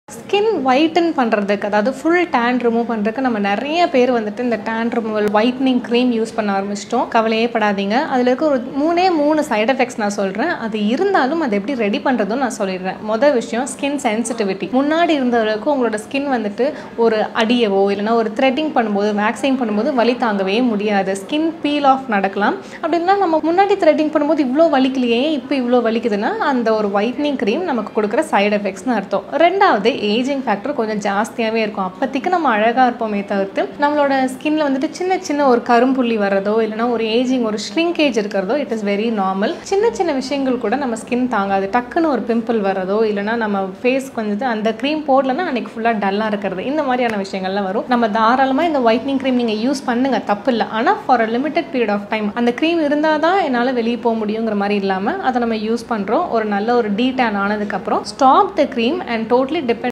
skin ஒயிட்டன் பண்ணுறதுக்கு அதாவது full tan remove பண்ணுறதுக்கு நம்ம நிறைய பேர் வந்துட்டு இந்த tan removal whitening cream use பண்ண ஆரம்பிச்சிட்டோம் கவலையே படாதீங்க அதில் இருக்க ஒரு மூணே மூணு சைடு எஃபெக்ட்ஸ் நான் சொல்கிறேன் அது இருந்தாலும் அதை எப்படி ரெடி பண்ணுறதும் நான் சொல்லிடுறேன் மொதல் விஷயம் ஸ்கின் சென்சிட்டிவிட்டி முன்னாடி இருந்த அளவுக்கு உங்களோட ஸ்கின் வந்துட்டு ஒரு அடியவோ இல்லைனா ஒரு த்ரெட்டிங் பண்ணும்போது வேக்சிங் பண்ணும்போது வலி தாங்கவே முடியாது ஸ்கின் பீல் ஆஃப் நடக்கலாம் அப்படின்னா நம்ம முன்னாடி த்ரெட்டிங் பண்ணும்போது இவ்வளோ வலிக்கலையே இப்போ இவ்வளோ வலிக்குதுன்னா அந்த ஒரு ஒயிட்னிங் க்ரீம் நமக்கு கொடுக்குற சைடு எஃபெக்ட்ஸ்னு அர்த்தம் ரெண்டாவது ஏஜிங் ஃபேக்டர் கொஞ்சம் ஜாஸ்தியாகவே இருக்கும் அப்போதைக்கு நம்ம அழகாக இருப்போமே தவிர்த்து நம்மளோட ஸ்கின்ல வந்துட்டு சின்ன சின்ன ஒரு கரும்புள்ளி வர்றதோ இல்லைனா ஒரு ஏஜிங் ஒரு ஷ்ரிங்கேஜ் இருக்கிறதோ இட் இஸ் வெரி நார்மல் சின்ன சின்ன விஷயங்கள் கூட நம்ம ஸ்கின் தாங்காது டக்குன்னு ஒரு பிம்பிள் வர்றதோ இல்லைனா நம்ம ஃபேஸ்க்கு வந்துட்டு அந்த க்ரீம் போடலன்னா அன்னைக்கு ஃபுல்லாக டல்லாக இருக்கிறது இந்த மாதிரியான விஷயங்கள்லாம் வரும் நம்ம தாராளமாக இந்த ஒயிட்னிங் க்ரீம் நீங்கள் யூஸ் பண்ணுங்க தப்பு இல்லை ஆனால் for a limited period of time அந்த க்ரீம் இருந்தால் தான் என்னால் வெளியே போக முடியுங்கிற மாதிரி இல்லாமல் அதை நம்ம யூஸ் பண்ணுறோம் ஒரு நல்ல ஒரு டீ டேன் ஆனதுக்கப்புறம் stop the cream and totally depend